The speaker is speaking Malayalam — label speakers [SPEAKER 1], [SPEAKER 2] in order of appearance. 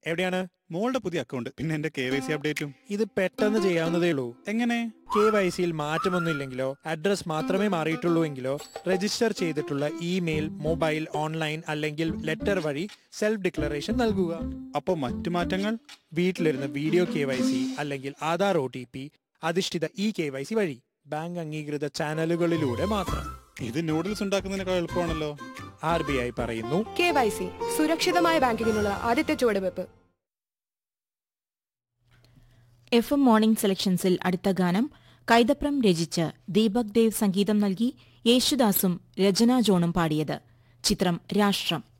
[SPEAKER 1] എവിടെയാണ്
[SPEAKER 2] മോളുടെ പുതിയ അക്കൗണ്ട് പിന്നെ എന്റെ കെ വൈ സി അപ്ഡേറ്റും
[SPEAKER 1] ഇത് പെട്ടെന്ന് ചെയ്യാവുന്നതേ ഉള്ളൂ
[SPEAKER 2] എങ്ങനെ
[SPEAKER 1] കെ വൈ സിയിൽ മാറ്റമൊന്നും ഇല്ലെങ്കിലോ അഡ്രസ് മാത്രമേ മാറിയിട്ടുള്ളൂ എങ്കിലോ രജിസ്റ്റർ ചെയ്തിട്ടുള്ള ഇമെയിൽ മൊബൈൽ ഓൺലൈൻ അല്ലെങ്കിൽ ലെറ്റർ വഴി സെൽഫ് ഡിക്ലറേഷൻ നൽകുക
[SPEAKER 2] അപ്പൊ മറ്റു മാറ്റങ്ങൾ
[SPEAKER 1] വീട്ടിലിരുന്ന് വീഡിയോ കെ വൈ സി അല്ലെങ്കിൽ ആധാർ ഒ ടി പി അധിഷ്ഠിത ഇ കെ വൈ സി വഴി ബാങ്ക് അംഗീകൃത ചാനലുകളിലൂടെ മാത്രം
[SPEAKER 2] ഇത് നൂഡിൽസ് ഉണ്ടാക്കുന്നതിനേക്കാൾ എളുപ്പമാണല്ലോ
[SPEAKER 1] ആർ ബി ഐ പറയുന്നു
[SPEAKER 3] കെ വൈ സി സുരക്ഷിതമായ ബാങ്കിങ്ങിനുള്ള ആദ്യത്തെ ചുവടുവെപ്പ്
[SPEAKER 4] എഫ് എം മോർണിംഗ് സെലക്ഷൻസിൽ അടുത്ത ഗാനം കൈതപ്രം രചിച്ച് ദീപക് ദേവ് സംഗീതം നൽകി യേശുദാസും രചന ജോണും പാടിയത് ചിത്രം രാഷ്ട്രം